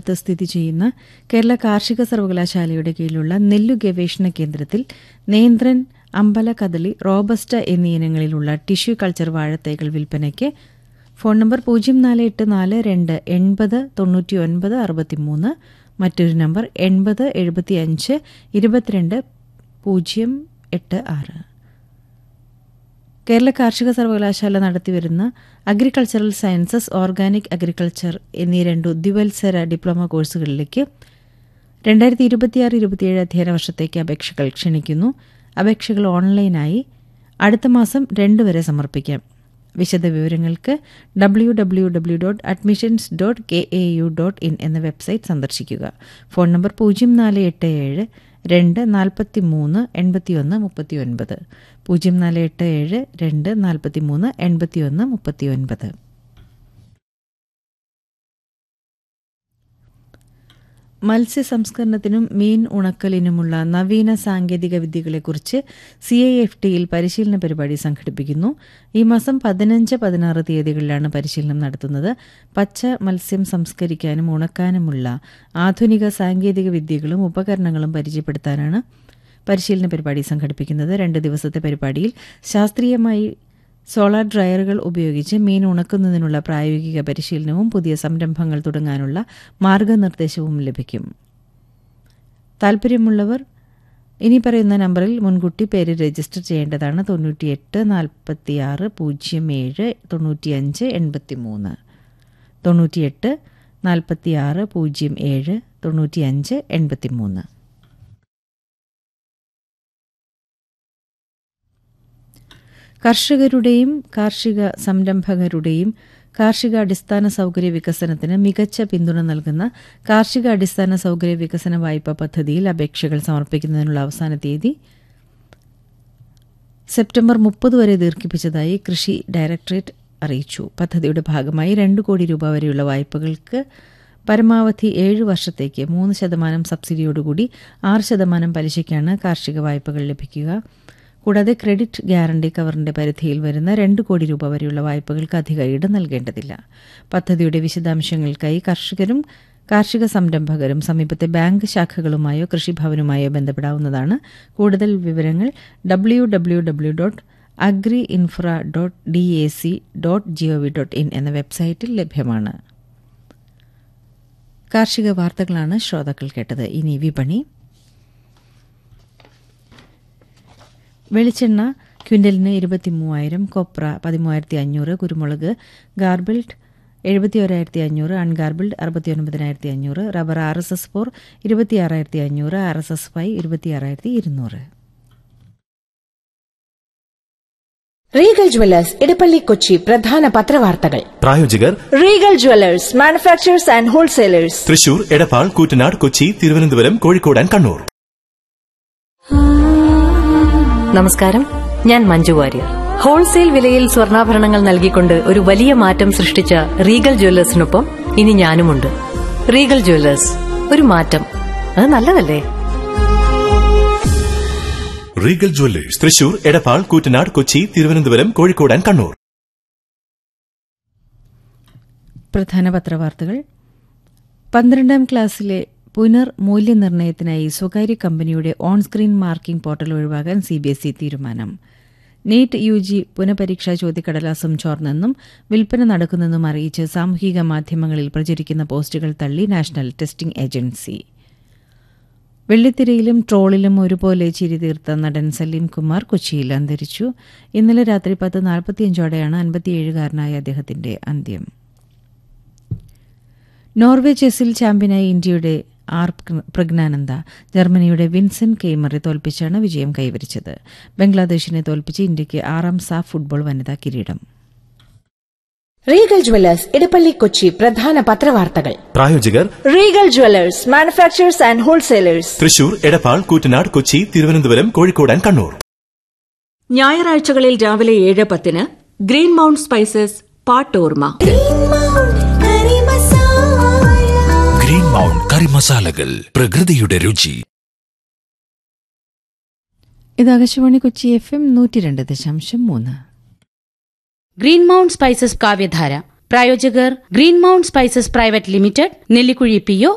കൊല്ലത്ത് സ്ഥിതി ചെയ്യുന്ന കേരള കാർഷിക സർവകലാശാലയുടെ കീഴിലുള്ള നെല്ലു ഗവേഷണ കേന്ദ്രത്തിൽ നേന്ത്രൻ അമ്പല കദളി റോബസ്റ്റ എന്നീ ഇനങ്ങളിലുള്ള ടിഷ്യൂ കൾച്ചർ വാഴത്തൈകൾ വിൽപ്പനയ്ക്ക് ഫോൺ നമ്പർ പൂജ്യം നാല് എട്ട് നാല് രണ്ട് എൺപത് തൊണ്ണൂറ്റി ഒൻപത് അറുപത്തിമൂന്ന് മറ്റൊരു നമ്പർ എൺപത് എഴുപത്തി അഞ്ച് ഇരുപത്തിരണ്ട് പൂജ്യം എട്ട് ആറ് കേരള കാർഷിക സർവകലാശാല നടത്തിവരുന്ന അഗ്രികൾച്ചറൽ സയൻസസ് ഓർഗാനിക് അഗ്രികൾച്ചർ എന്നീ രണ്ട് ദ്വിവത്സര ഡിപ്ലോമ കോഴ്സുകളിലേക്ക് രണ്ടായിരത്തി ഇരുപത്തിയാറ് ഇരുപത്തിയേഴ് അധ്യയന വർഷത്തേക്ക് അപേക്ഷകൾ ക്ഷണിക്കുന്നു അപേക്ഷകൾ ഓൺലൈനായി അടുത്ത മാസം രണ്ട് വരെ സമർപ്പിക്കാം വിശദവിവരങ്ങൾക്ക് W W W dot admissions dot K A U dot in എന്ന വെബ്സൈറ്റ് സന്ദർശിക്കുക ഫോൺ നമ്പർ പൂജ്യം നാല് എട്ട് ഏഴ് രണ്ട് നാൽപ്പത്തി മൂന്ന് എൺപത്തി ഒന്ന് മുപ്പത്തി ഒൻപത് പൂജ്യം നാല് എട്ട് ഏഴ് രണ്ട് നാൽപ്പത്തി മൂന്ന് എൺപത്തി ഒന്ന് മുപ്പത്തി ഒൻപത് മത്സ്യ സംസ്കരണത്തിനും മീൻ ഉണക്കലിനുമുള്ള നവീന സാങ്കേതിക വിദ്യകളെക്കുറിച്ച് സി ഐ എഫ് ടിയിൽ പരിശീലന പരിപാടി സംഘടിപ്പിക്കുന്നു ഈ മാസം പതിനഞ്ച് പതിനാറ് തീയതികളിലാണ് പരിശീലനം നടത്തുന്നത് പച്ച മത്സ്യം സംസ്കരിക്കാനും ഉണക്കാനുമുള്ള ആധുനിക സാങ്കേതിക വിദ്യകളും ഉപകരണങ്ങളും പരിചയപ്പെടുത്താനാണ് പരിശീലന പരിപാടി സംഘടിപ്പിക്കുന്നത് രണ്ട് ദിവസത്തെ പരിപാടിയിൽ ശാസ്ത്രീയമായി സോളാർ ഡ്രയറുകൾ ഉപയോഗിച്ച് മീൻ ഉണക്കുന്നതിനുള്ള പ്രായോഗിക പരിശീലനവും പുതിയ സംരംഭങ്ങൾ തുടങ്ങാനുള്ള മാർഗനിർദ്ദേശവും ലഭിക്കും താൽപ്പര്യമുള്ളവർ ഇനി പറയുന്ന നമ്പറിൽ മുൻകൂട്ടി പേര് രജിസ്റ്റർ ചെയ്യേണ്ടതാണ് തൊണ്ണൂറ്റിയെട്ട് നാൽപ്പത്തിയാറ് പൂജ്യം ഏഴ് തൊണ്ണൂറ്റിയഞ്ച് എൺപത്തി മൂന്ന് തൊണ്ണൂറ്റിയെട്ട് നാൽപ്പത്തിയാറ് പൂജ്യം ഏഴ് തൊണ്ണൂറ്റിയഞ്ച് എൺപത്തി മൂന്ന് കർഷകരുടെയും കാർഷിക സംരംഭകരുടെയും കാർഷിക അടിസ്ഥാന സൗകര്യ വികസനത്തിന് മികച്ച പിന്തുണ നൽകുന്ന കാർഷിക അടിസ്ഥാന സൗകര്യ വികസന വായ്പ പദ്ധതിയിൽ അപേക്ഷകൾ സമർപ്പിക്കുന്നതിനുള്ള അവസാന തീയതി സെപ്റ്റംബർ മുപ്പത് വരെ ദീർഘിപ്പിച്ചതായി കൃഷി ഡയറക്ടറേറ്റ് അറിയിച്ചു പദ്ധതിയുടെ ഭാഗമായി രണ്ട് കോടി രൂപ വരെയുള്ള വായ്പകൾക്ക് പരമാവധി ഏഴ് വർഷത്തേക്ക് മൂന്ന് ശതമാനം സബ്സിഡിയോടുകൂടി ആറ് ശതമാനം പലിശയ്ക്കാണ് കാർഷിക വായ്പകൾ ലഭിക്കുക കൂടാതെ ക്രെഡിറ്റ് ഗ്യാരണ്ടി കവറിന്റെ പരിധിയിൽ വരുന്ന രണ്ട് കോടി രൂപ വരെയുള്ള വായ്പകൾക്ക് അധിക ഈട് നൽകേണ്ടതില്ല പദ്ധതിയുടെ വിശദാംശങ്ങൾക്കായി കർഷകരും കാർഷിക സംരംഭകരും സമീപത്തെ ബാങ്ക് ശാഖകളുമായോ കൃഷിഭവനുമായോ ബന്ധപ്പെടാവുന്നതാണ് കൂടുതൽ വിവരങ്ങൾ W W W dot agri infra dot D A C dot G O V dot in എന്ന വെബ്സൈറ്റിൽ ലഭ്യമാണ് കാർഷിക വാർത്തകളാണ് ശ്രോതാക്കൾ കേട്ടത് ഇനി വിപണി വെളിച്ചെണ്ണ ക്വിൻ്റലിന് ഇരുപത്തി മൂവായിരം കൊപ്ര പതിമൂവായിരത്തി അഞ്ഞൂറ് കുരുമുളക് ഗാർബിൾഡ് എഴുപത്തി ഒരായിരത്തി അഞ്ഞൂറ് അൺഗാർബിൾഡ് അറുപത്തി ഒൻപതിനായിരത്തി അഞ്ഞൂറ് rubber R S S four ഇരുപത്തി ആറായിരത്തി അഞ്ഞൂറ് ആർ എസ് എസ് ഫൈവ് ഇരുപത്തി ആറായിരത്തി ഇരുന്നൂറ് റീഗൽ ജ്വല്ലേഴ്സ് ഇടപ്പള്ളി കൊച്ചി പ്രധാന പത്രവാർത്തകൾ പ്രായോജകർ Regal jewellers manufacturers and wholesalers Thrissur Edappal Koottanad Kochi Thiruvananthapuram Kozhikode and Kannur നമസ്കാരം ഞാൻ മഞ്ജു വാര്യർ ഹോൾസെയിൽ വിലയിൽ സ്വർണ്ണാഭരണങ്ങൾ നൽകിക്കൊണ്ട് ഒരു വലിയ മാറ്റം സൃഷ്ടിച്ച റീഗൽ ജ്വല്ലേഴ്സിനൊപ്പം ഇനി ഞാനുമുണ്ട് റീഗൽ ജ്വല്ലേഴ്സ് ഒരു മാറ്റം അത് നല്ലതല്ലേ Regal jewellers Thrissur Edappal Koottanad Kochi Thiruvananthapuram Kozhikode and Kannur പ്രധാന പത്രവാർത്തകൾ പന്ത്രണ്ടാം ക്ലാസ്സിലെ പുനർ മൂല്യനിർണ്ണയത്തിനായി സ്വകാര്യ കമ്പനിയുടെ ഓൺ സ്ക്രീൻ മാർക്കിംഗ് പോർട്ടൽ ഒഴിവാക്കാൻ സി ബി എസ് ഇ തീരുമാനം നീറ്റ് യു ജി പുനഃപരീക്ഷാ ചോദ്യക്കടലാസും ചോർന്നെന്നും വിൽപ്പന നടക്കുന്നെന്നും അറിയിച്ച് സാമൂഹിക മാധ്യമങ്ങളിൽ പ്രചരിക്കുന്ന പോസ്റ്റുകൾ തള്ളി നാഷണൽ ടെസ്റ്റിംഗ് ഏജൻസി വെള്ളിത്തിരയിലും ട്രോളിലും ഒരുപോലെ ചിരി തീർത്ത നടൻ സലീം കുമാർ കൊച്ചിയിൽ അന്തരിച്ചു ഇന്നലെ രാത്രി പത്ത് നാൽപ്പത്തിയഞ്ചോടെയാണ് അൻപത്തിയേഴുകാരനായ അദ്ദേഹത്തിന്റെ അന്ത്യം നോർവേ ചെസ്സിൽ ചാമ്പ്യനായ ഇന്ത്യയുടെ ആർ പ്രജ്ഞാനന്ദ ജർമ്മനിയുടെ വിൻസെന്റ് കെയ്മറെ തോൽപ്പിച്ചാണ് വിജയം കൈവരിച്ചത് ബംഗ്ലാദേശിനെ തോൽപ്പിച്ച് ഇന്ത്യയ്ക്ക് ആറാം സാഫ് ഫുട്ബോൾ വനിതാ കിരീടം റീഗൽ ജ്വല്ലേഴ്സ് ഇടപ്പള്ളി കൊച്ചി പ്രധാന പത്രവാർത്തകൾ പ്രായോജകർ Regal jewellers manufacturers and wholesalers Thrissur Edappal Koottanad Kochi Thiruvananthapuram Kozhikode and Kannur ഞായറാഴ്ചകളിൽ രാവിലെ ഏഴ് പത്തിന് ഗ്രീൻ മൗണ്ട് സ്പൈസസ് പാട്ടോർമ ഗ്രീൻ മൗണ്ട് കറി മസാലകൾ പ്രകൃതിയുടെ രുചി ഇത് ആകാശവാണി കൊച്ചി എഫ് എം നൂറ്റി രണ്ട് ദശാംശം മൂന്ന് ഗ്രീൻ മൗണ്ട് സ്പൈസസ് കാവ്യധാര പ്രായോജകർ Green Mount spices private limited Nellikuzhi P O